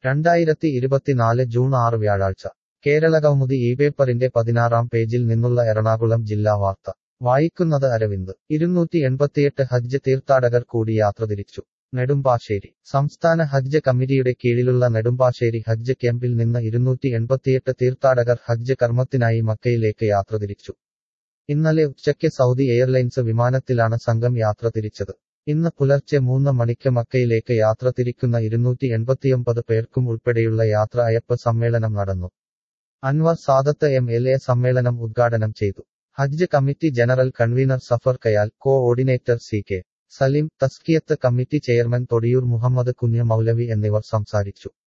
രണ്ടായിരത്തി ഇരുപത്തിനാല് ജൂൺ ആറ് വ്യാഴാഴ്ച കേരളകൗമുദി ഈ പേപ്പറിന്റെ പതിനാറാം പേജിൽ നിന്നുള്ള എറണാകുളം ജില്ലാ വാർത്ത വായിക്കുന്നത് അരവിന്ദ് ഇരുന്നൂറ്റി എൺപത്തിയെട്ട് ഹജ്ജ് തീർത്ഥാടകർ കൂടി യാത്ര തിരിച്ചു നെടുമ്പാശ്ശേരി സംസ്ഥാന ഹജ്ജ് കമ്മിറ്റിയുടെ കീഴിലുള്ള നെടുമ്പാശ്ശേരി ഹജ്ജ് ക്യാമ്പിൽ നിന്ന് ഇരുന്നൂറ്റി എൺപത്തിയെട്ട് തീർത്ഥാടകർ ഹജ്ജ് കർമ്മത്തിനായി മക്കയിലേക്ക് യാത്ര തിരിച്ചു ഇന്നലെ ഉച്ചയ്ക്ക് സൗദി എയർലൈൻസ് വിമാനത്തിലാണ് സംഘം യാത്ര തിരിച്ചത് ഇന്ന് പുലർച്ചെ മൂന്ന് മണിക്ക് മക്കയിലേക്ക് യാത്ര തിരിക്കുന്ന ഇരുന്നൂറ്റി എൺപത്തിയൊമ്പത് പേർക്കും ഉൾപ്പെടെയുള്ള യാത്ര അയപ്പ് സമ്മേളനം നടന്നു Anwar Sadath M L A സമ്മേളനം ഉദ്ഘാടനം ചെയ്തു Hajj committee general convener Safar Kayal coordinator C K Saleem Thaskiyath committee chairman Thodiyoor Muhammed Kunju Moulavi എന്നിവർ സംസാരിച്ചു